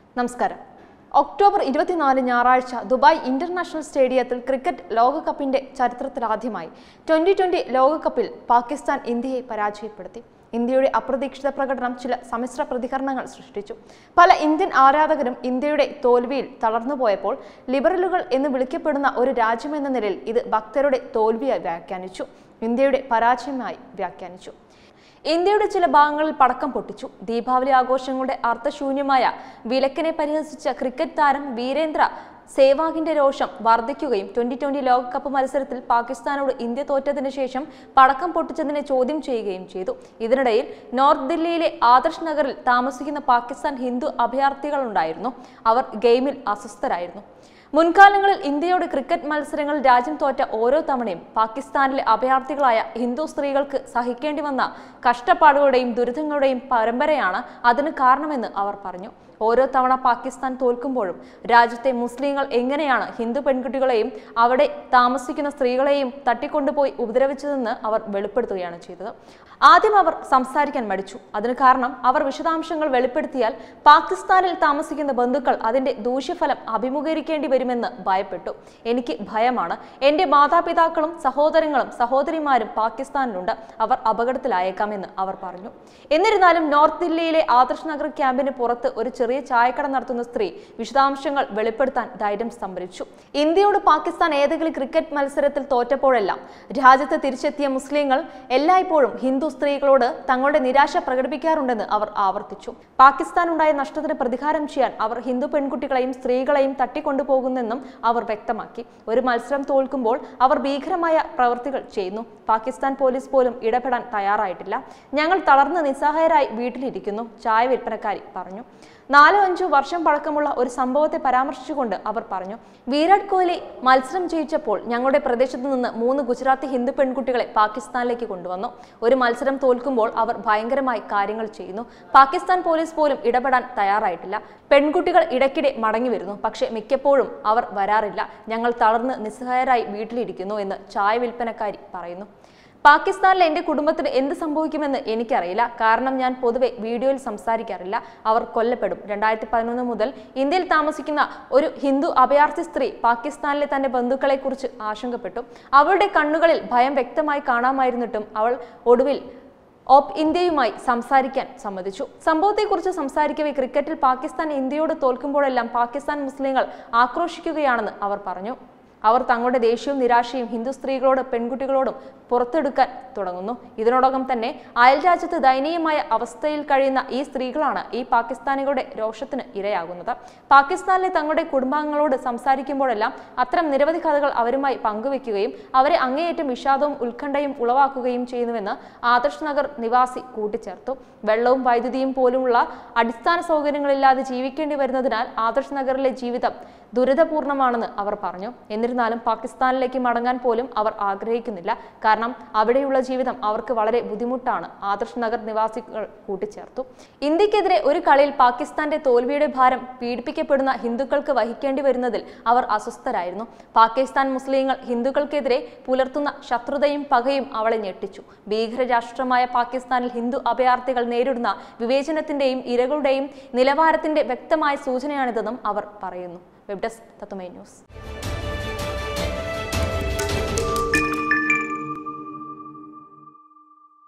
നമസ്കാരം ഒക്ടോബർ ഇരുപത്തിനാല് ഞായറാഴ്ച ദുബായ് ഇന്റർനാഷണൽ സ്റ്റേഡിയത്തിൽ ക്രിക്കറ്റ് ലോകകപ്പിന്റെ ചരിത്രത്തിലാദ്യമായി ട്വന്റി ട്വന്റി ലോകകപ്പിൽ പാകിസ്ഥാൻ ഇന്ത്യയെ പരാജയപ്പെടുത്തി ഇന്ത്യയുടെ അപ്രതീക്ഷിത പ്രകടനം ചില സമ്മിശ്ര പ്രതികരണങ്ങൾ സൃഷ്ടിച്ചു പല ഇന്ത്യൻ ആരാധകരും ഇന്ത്യയുടെ തോൽവിയിൽ തളർന്നുപോയപ്പോൾ ലിബറലുകൾ എന്ന് വിളിക്കപ്പെടുന്ന ഒരു രാജ്യമെന്ന നിലയിൽ ഇത് ഭക്തരുടെ തോൽവിയായി വ്യാഖ്യാനിച്ചു ഇന്ത്യയുടെ പരാജയമായി വ്യാഖ്യാനിച്ചു ഇന്ത്യയുടെ ചില ഭാഗങ്ങളിൽ പടക്കം പൊട്ടിച്ചു ദീപാവലി ആഘോഷങ്ങളുടെ അർത്ഥശൂന്യമായ വിലക്കിനെ പരിഹസിച്ച ക്രിക്കറ്റ് താരം വീരേന്ദ്ര സേവാഗിന്റെ രോഷം വർദ്ധിക്കുകയും ട്വന്റി ട്വന്റി ലോകകപ്പ് മത്സരത്തിൽ പാകിസ്ഥാനോട് ഇന്ത്യ തോറ്റതിന് ശേഷം പടക്കം പൊട്ടിച്ചതിനെ ചോദ്യം ചെയ്യുകയും ചെയ്തു ഇതിനിടയിൽ നോർത്ത് ദില്ലിയിലെ ആദർശ് നഗറിൽ താമസിക്കുന്ന പാകിസ്ഥാൻ ഹിന്ദു അഭയാർത്ഥികളുണ്ടായിരുന്നു അവർ ഗെയിമിൽ അസ്വസ്ഥരായിരുന്നു മുൻകാലങ്ങളിൽ ഇന്ത്യയുടെ ക്രിക്കറ്റ് മത്സരങ്ങൾ രാജ്യം തോറ്റ ഓരോ തവണയും പാകിസ്ഥാനിലെ അഭയാർത്ഥികളായ ഹിന്ദു സ്ത്രീകൾക്ക് സഹിക്കേണ്ടി വന്ന കഷ്ടപ്പാടുകളുടെയും ദുരിതങ്ങളുടെയും പരമ്പരയാണ് അതിന് കാരണമെന്ന് അവർ പറഞ്ഞു ഓരോ തവണ പാകിസ്ഥാൻ തോൽക്കുമ്പോഴും രാജ്യത്തെ മുസ്ലിങ്ങൾ എങ്ങനെയാണ് ഹിന്ദു പെൺകുട്ടികളെയും അവിടെ താമസിക്കുന്ന സ്ത്രീകളെയും തട്ടിക്കൊണ്ടുപോയി ഉപദ്രവിച്ചതെന്ന് അവർ വെളിപ്പെടുത്തുകയാണ് ചെയ്തത് ആദ്യം അവർ സംസാരിക്കാൻ മടിച്ചു അതിന് കാരണം അവർ വിശദാംശങ്ങൾ വെളിപ്പെടുത്തിയാൽ പാകിസ്ഥാനിൽ താമസിക്കുന്ന ബന്ധുക്കൾ അതിന്റെ ദൂഷ്യഫലം അഭിമുഖീകരിക്കേണ്ടി വരുമെന്ന് ഭയപ്പെട്ടു എനിക്ക് ഭയമാണ് എന്റെ മാതാപിതാക്കളും സഹോദരങ്ങളും സഹോദരിമാരും പാകിസ്ഥാനിലുണ്ട് അവർ അപകടത്തിലായേക്കാമെന്ന് അവർ പറഞ്ഞു എന്നിരുന്നാലും നോർത്ത് ദില്ലിയിലെ ആദർശ് നഗർ ക്യാമ്പിന് പുറത്ത് ഒരു ചെറിയ ചായക്കട നടത്തുന്ന സ്ത്രീ വിശദാംശങ്ങൾ വെളിപ്പെടുത്താൻ ധൈര്യം സംഭരിച്ചു ഇന്ത്യയോട് പാകിസ്ഥാൻ ഏതെങ്കിലും ക്രിക്കറ്റ് മത്സരത്തിൽ തോറ്റപ്പോഴെല്ലാം രാജ്യത്ത് തിരിച്ചെത്തിയ മുസ്ലിങ്ങൾ എല്ലായ്പ്പോഴും ഹിന്ദു സ്ത്രീകളോട് തങ്ങളുടെ നിരാശ പ്രകടിപ്പിക്കാറുണ്ടെന്ന് അവർ ആവർത്തിച്ചു പാകിസ്ഥാൻ ഉണ്ടായ നഷ്ടത്തിന് പ്രതികാരം ചെയ്യാൻ അവർ ഹിന്ദു പെൺകുട്ടികളെയും സ്ത്രീകളെയും തട്ടിക്കൊണ്ടുപോകുന്നെന്നും അവർ വ്യക്തമാക്കി ഒരു മത്സരം തോൽക്കുമ്പോൾ അവർ ഭീകരമായ പ്രവൃത്തികൾ ചെയ്യുന്നു പാകിസ്ഥാൻ പോലീസ് പോലും ഇടപെടാൻ തയ്യാറായിട്ടില്ല ഞങ്ങൾ തളർന്ന് നിസ്സഹായരായി വീട്ടിലിരിക്കുന്നു ചായ വിൽപ്പനക്കാരി പറഞ്ഞു നാലോ അഞ്ചോ വർഷം പഴക്കമുള്ള ഒരു സംഭവത്തെ പരാമർശിച്ചുകൊണ്ട് അവർ പറഞ്ഞു വിരാട് കോഹ്ലി മത്സരം ജയിച്ചപ്പോൾ ഞങ്ങളുടെ പ്രദേശത്ത് നിന്ന് മൂന്ന് ഗുജറാത്തി ഹിന്ദു പെൺകുട്ടികളെ പാകിസ്ഥാനിലേക്ക് കൊണ്ടുവന്നു ഒരു മത്സരം തോൽക്കുമ്പോൾ അവർ ഭയങ്കരമായി കാര്യങ്ങൾ ചെയ്യുന്നു പാകിസ്ഥാൻ പോലീസ് പോലും ഇടപെടാൻ തയ്യാറായിട്ടില്ല പെൺകുട്ടികൾ ഇടയ്ക്കിടെ മടങ്ങി വരുന്നു പക്ഷേ മിക്കപ്പോഴും അവർ വരാറില്ല ഞങ്ങൾ തളർന്ന് നിസ്സഹായരായി വീട്ടിലിരിക്കുന്നു എന്ന് ചായ വിൽപ്പനക്കാരി പറയുന്നു പാകിസ്ഥാനിലെ എൻ്റെ കുടുംബത്തിന് എന്ത് സംഭവിക്കുമെന്ന് എനിക്കറിയില്ല കാരണം ഞാൻ പൊതുവെ വീഡിയോയിൽ സംസാരിക്കാറില്ല അവർ കൊല്ലപ്പെടും രണ്ടായിരത്തി പതിനൊന്ന് മുതൽ ഇന്ത്യയിൽ താമസിക്കുന്ന ഒരു ഹിന്ദു അഭയാർത്ഥി സ്ത്രീ പാകിസ്ഥാനിലെ തന്റെ ബന്ധുക്കളെക്കുറിച്ച് ആശങ്കപ്പെട്ടു അവളുടെ കണ്ണുകളിൽ ഭയം വ്യക്തമായി കാണാമായിരുന്നിട്ടും അവൾ ഒടുവിൽ ഓപ്പ് ഇന്ത്യയുമായി സംസാരിക്കാൻ സമ്മതിച്ചു സംഭവത്തെക്കുറിച്ച് സംസാരിക്കവേ ക്രിക്കറ്റിൽ പാകിസ്ഥാൻ ഇന്ത്യയോട് തോൽക്കുമ്പോഴെല്ലാം പാകിസ്ഥാൻ മുസ്ലിങ്ങൾ ആക്രോശിക്കുകയാണെന്ന് അവർ പറഞ്ഞു അവർ തങ്ങളുടെ ദേഷ്യവും നിരാശയും ഹിന്ദു സ്ത്രീകളോട് പെൺകുട്ടികളോടും പുറത്തെടുക്കാൻ തുടങ്ങുന്നു ഇതിനോടകം തന്നെ അയൽരാജ്യത്ത് ദയനീയമായ അവസ്ഥയിൽ കഴിയുന്ന ഈ സ്ത്രീകളാണ് ഈ പാകിസ്ഥാനികളുടെ രോഷത്തിന് ഇരയാകുന്നത് പാകിസ്ഥാനിലെ തങ്ങളുടെ കുടുംബാംഗങ്ങളോട് സംസാരിക്കുമ്പോഴെല്ലാം അത്തരം നിരവധി കഥകൾ അവരുമായി പങ്കുവെക്കുകയും അവരെ അങ്ങേയറ്റം വിഷാദവും ഉത്കണ്ഠയും ഉളവാക്കുകയും ചെയ്യുന്നുവെന്ന് ആദർശ് നഗർ നിവാസി കൂട്ടിച്ചേർത്തു വെള്ളവും വൈദ്യുതിയും പോലുമുള്ള അടിസ്ഥാന സൗകര്യങ്ങളില്ലാതെ ജീവിക്കേണ്ടി വരുന്നതിനാൽ ആദർശ് നഗറിലെ ജീവിതം ദുരിതപൂർണമാണെന്ന് അവർ പറഞ്ഞു എന്നിരുന്നാലും പാകിസ്ഥാനിലേക്ക് മടങ്ങാൻ പോലും അവർ ആഗ്രഹിക്കുന്നില്ല കാരണം അവിടെയുള്ള ജീവിതം അവർക്ക് വളരെ ബുദ്ധിമുട്ടാണ് ആദർശ് നഗർ നിവാസികൾ കൂട്ടിച്ചേർത്തു ഇന്ത്യക്കെതിരെ ഒരു കളിയിൽ പാകിസ്ഥാന്റെ തോൽവിയുടെ ഭാരം പീഡിപ്പിക്കപ്പെടുന്ന ഹിന്ദുക്കൾക്ക് വഹിക്കേണ്ടി വരുന്നതിൽ അവർ അസ്വസ്ഥരായിരുന്നു പാകിസ്ഥാൻ മുസ്ലിങ്ങൾ ഹിന്ദുക്കൾക്കെതിരെ പുലർത്തുന്ന ശത്രുതയും പകയും അവളെ ഞെട്ടിച്ചു ഭീകര രാഷ്ട്രമായ പാകിസ്ഥാനിൽ ഹിന്ദു അഭയാർത്ഥികൾ നേരിടുന്ന വിവേചനത്തിന്റെയും ഇരകളുടെയും നിലവാരത്തിന്റെ വ്യക്തമായ സൂചനയാണിതെന്നും അവർ പറയുന്നു വെബ് ഡെസ്ക് തത്തുമൈ ന്യൂസ്